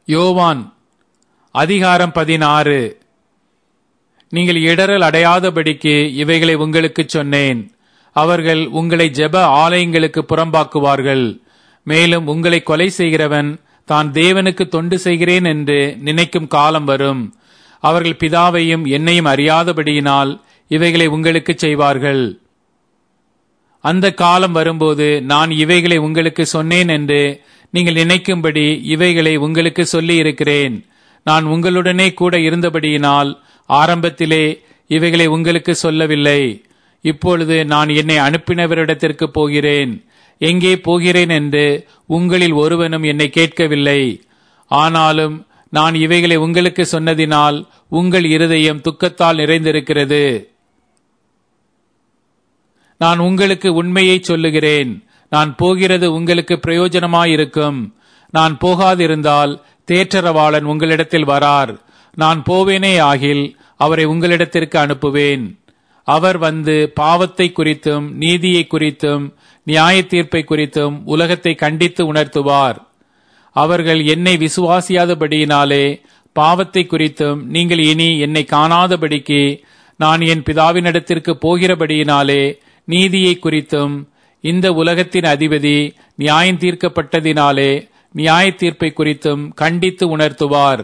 யோவான் அதிகாரம் பதினாறு நீங்கள் இடரல் அடையாதபடிக்கு இவைகளை உங்களுக்குச் சொன்னேன் அவர்கள் உங்களை ஜெப ஆலயங்களுக்கு புறம்பாக்குவார்கள் மேலும் உங்களை கொலை செய்கிறவன் தான் தேவனுக்கு தொண்டு செய்கிறேன் என்று நினைக்கும் காலம் வரும் அவர்கள் பிதாவையும் என்னையும் அறியாதபடியினால் இவைகளை உங்களுக்குச் செய்வார்கள் அந்த காலம் வரும்போது நான் இவைகளை உங்களுக்கு சொன்னேன் என்று நீங்கள் நினைக்கும்படி இவைகளை உங்களுக்கு சொல்லி இருக்கிறேன் நான் உங்களுடனே கூட இருந்தபடியினால் ஆரம்பத்திலே இவைகளை உங்களுக்கு சொல்லவில்லை இப்பொழுது நான் என்னை அனுப்பினவரிடத்திற்கு போகிறேன் எங்கே போகிறேன் என்று உங்களில் ஒருவனும் என்னை கேட்கவில்லை ஆனாலும் நான் இவைகளை உங்களுக்கு சொன்னதினால் உங்கள் இருதயம் துக்கத்தால் நிறைந்திருக்கிறது நான் உங்களுக்கு உண்மையை சொல்லுகிறேன் நான் போகிறது உங்களுக்கு பிரயோஜனமாயிருக்கும் நான் போகாதிருந்தால் தேற்றரவாளன் உங்களிடத்தில் வரார் நான் போவேனே ஆகில் அவரை உங்களிடத்திற்கு அனுப்புவேன் அவர் வந்து பாவத்தை குறித்தும் நீதியை குறித்தும் நியாய தீர்ப்பை குறித்தும் உலகத்தை கண்டித்து உணர்த்துவார் அவர்கள் என்னை விசுவாசியாதபடியினாலே பாவத்தை குறித்தும் நீங்கள் இனி என்னை காணாதபடிக்கு நான் என் பிதாவினிடத்திற்கு போகிறபடியினாலே நீதியை குறித்தும் இந்த உலகத்தின் அதிபதி நியாயம் தீர்க்கப்பட்டதினாலே நியாய தீர்ப்பை குறித்தும் கண்டித்து உணர்த்துவார்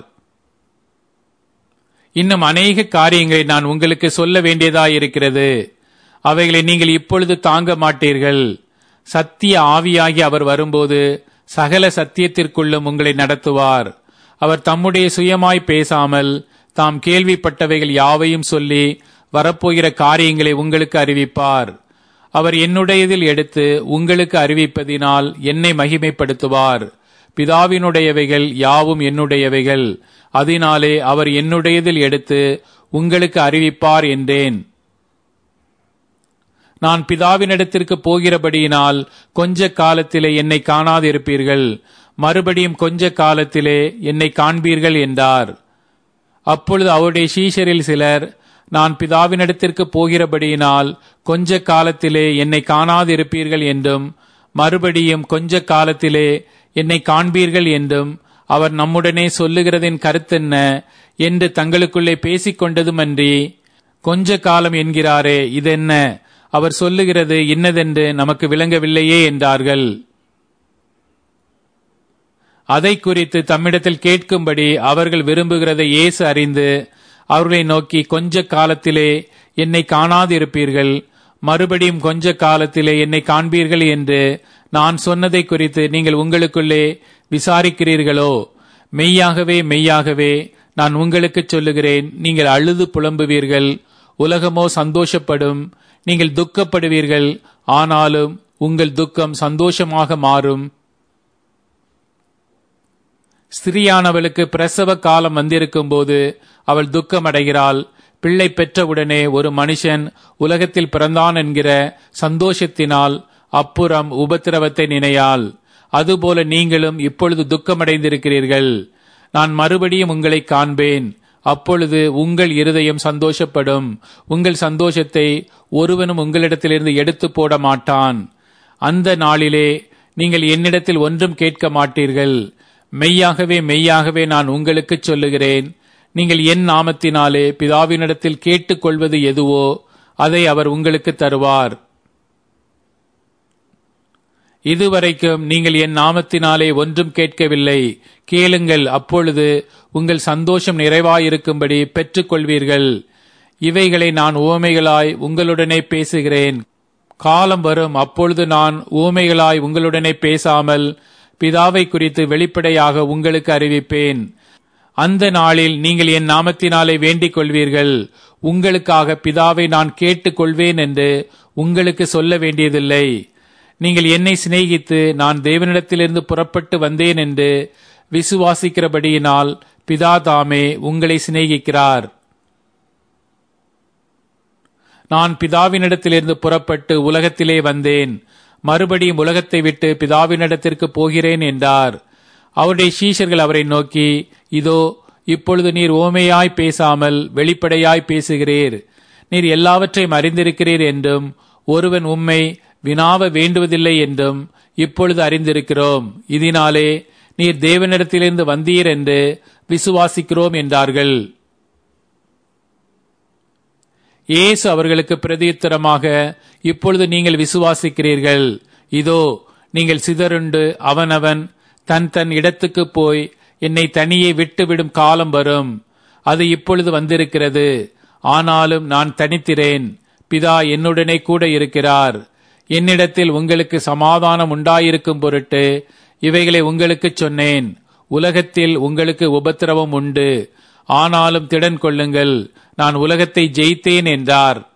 இன்னும் அநேக காரியங்களை நான் உங்களுக்கு சொல்ல வேண்டியதாயிருக்கிறது அவைகளை நீங்கள் இப்பொழுது தாங்க மாட்டீர்கள் சத்திய ஆவியாகி அவர் வரும்போது சகல சத்தியத்திற்குள்ளும் உங்களை நடத்துவார் அவர் தம்முடைய சுயமாய் பேசாமல் தாம் கேள்விப்பட்டவைகள் யாவையும் சொல்லி வரப்போகிற காரியங்களை உங்களுக்கு அறிவிப்பார் அவர் என்னுடையதில் எடுத்து உங்களுக்கு அறிவிப்பதினால் என்னை மகிமைப்படுத்துவார் பிதாவினுடையவைகள் யாவும் என்னுடையவைகள் அதனாலே அவர் என்னுடையதில் எடுத்து உங்களுக்கு அறிவிப்பார் என்றேன் நான் பிதாவினிடத்திற்கு போகிறபடியினால் கொஞ்ச காலத்திலே என்னை காணாதிருப்பீர்கள் மறுபடியும் கொஞ்ச காலத்திலே என்னை காண்பீர்கள் என்றார் அப்பொழுது அவருடைய சீஷரில் சிலர் நான் பிதாவினிடத்திற்கு போகிறபடியினால் கொஞ்ச காலத்திலே என்னை காணாதிருப்பீர்கள் என்றும் மறுபடியும் கொஞ்ச காலத்திலே என்னை காண்பீர்கள் என்றும் அவர் நம்முடனே சொல்லுகிறதின் கருத்தென்ன என்று தங்களுக்குள்ளே பேசிக் கொண்டதுமன்றி கொஞ்ச காலம் என்கிறாரே இதென்ன அவர் சொல்லுகிறது இன்னதென்று நமக்கு விளங்கவில்லையே என்றார்கள் அதை குறித்து தம்மிடத்தில் கேட்கும்படி அவர்கள் விரும்புகிறதை இயேசு அறிந்து அவர்களை நோக்கி கொஞ்ச காலத்திலே என்னை காணாதிருப்பீர்கள் மறுபடியும் கொஞ்ச காலத்திலே என்னை காண்பீர்கள் என்று நான் சொன்னதை குறித்து நீங்கள் உங்களுக்குள்ளே விசாரிக்கிறீர்களோ மெய்யாகவே மெய்யாகவே நான் உங்களுக்கு சொல்லுகிறேன் நீங்கள் அழுது புலம்புவீர்கள் உலகமோ சந்தோஷப்படும் நீங்கள் துக்கப்படுவீர்கள் ஆனாலும் உங்கள் துக்கம் சந்தோஷமாக மாறும் ஸ்திரியானவளுக்கு பிரசவ காலம் வந்திருக்கும் போது அவள் துக்கமடைகிறாள் பிள்ளை பெற்றவுடனே ஒரு மனுஷன் உலகத்தில் பிறந்தான் என்கிற சந்தோஷத்தினால் அப்புறம் உபத்திரவத்தை நினையாள் அதுபோல நீங்களும் இப்பொழுது துக்கமடைந்திருக்கிறீர்கள் நான் மறுபடியும் உங்களை காண்பேன் அப்பொழுது உங்கள் இருதயம் சந்தோஷப்படும் உங்கள் சந்தோஷத்தை ஒருவனும் உங்களிடத்திலிருந்து எடுத்து போட மாட்டான் அந்த நாளிலே நீங்கள் என்னிடத்தில் ஒன்றும் கேட்க மாட்டீர்கள் மெய்யாகவே மெய்யாகவே நான் உங்களுக்கு சொல்லுகிறேன் நீங்கள் என் நாமத்தினாலே பிதாவினிடத்தில் கேட்டுக்கொள்வது எதுவோ அதை அவர் உங்களுக்கு தருவார் இதுவரைக்கும் நீங்கள் என் நாமத்தினாலே ஒன்றும் கேட்கவில்லை கேளுங்கள் அப்பொழுது உங்கள் சந்தோஷம் நிறைவாயிருக்கும்படி பெற்றுக்கொள்வீர்கள் இவைகளை நான் உவமைகளாய் உங்களுடனே பேசுகிறேன் காலம் வரும் அப்பொழுது நான் ஊமைகளாய் உங்களுடனே பேசாமல் பிதாவை குறித்து வெளிப்படையாக உங்களுக்கு அறிவிப்பேன் அந்த நாளில் நீங்கள் என் நாமத்தினாலே வேண்டிக் கொள்வீர்கள் உங்களுக்காக பிதாவை நான் கேட்டுக் கொள்வேன் என்று உங்களுக்கு சொல்ல வேண்டியதில்லை நீங்கள் என்னை சிநேகித்து நான் தேவனிடத்திலிருந்து புறப்பட்டு வந்தேன் என்று விசுவாசிக்கிறபடியினால் பிதா தாமே உங்களை சிநேகிக்கிறார் நான் பிதாவினிடத்திலிருந்து புறப்பட்டு உலகத்திலே வந்தேன் மறுபடியும் உலகத்தை விட்டு பிதாவினிடத்திற்கு போகிறேன் என்றார் அவருடைய சீஷர்கள் அவரை நோக்கி இதோ இப்பொழுது நீர் ஓமையாய் பேசாமல் வெளிப்படையாய் பேசுகிறீர் நீர் எல்லாவற்றையும் அறிந்திருக்கிறீர் என்றும் ஒருவன் உம்மை வினாவ வேண்டுவதில்லை என்றும் இப்பொழுது அறிந்திருக்கிறோம் இதனாலே நீர் தேவனிடத்திலிருந்து வந்தீர் என்று விசுவாசிக்கிறோம் என்றார்கள் இயேசு அவர்களுக்கு பிரதியுத்தரமாக இப்பொழுது நீங்கள் விசுவாசிக்கிறீர்கள் இதோ நீங்கள் சிதறுண்டு அவனவன் தன் தன் இடத்துக்கு போய் என்னை தனியே விட்டுவிடும் காலம் வரும் அது இப்பொழுது வந்திருக்கிறது ஆனாலும் நான் தனித்திரேன் பிதா என்னுடனே கூட இருக்கிறார் என்னிடத்தில் உங்களுக்கு சமாதானம் உண்டாயிருக்கும் பொருட்டு இவைகளை உங்களுக்கு சொன்னேன் உலகத்தில் உங்களுக்கு உபத்திரவம் உண்டு ஆனாலும் திடன் கொள்ளுங்கள் நான் உலகத்தை ஜெயித்தேன் என்றார்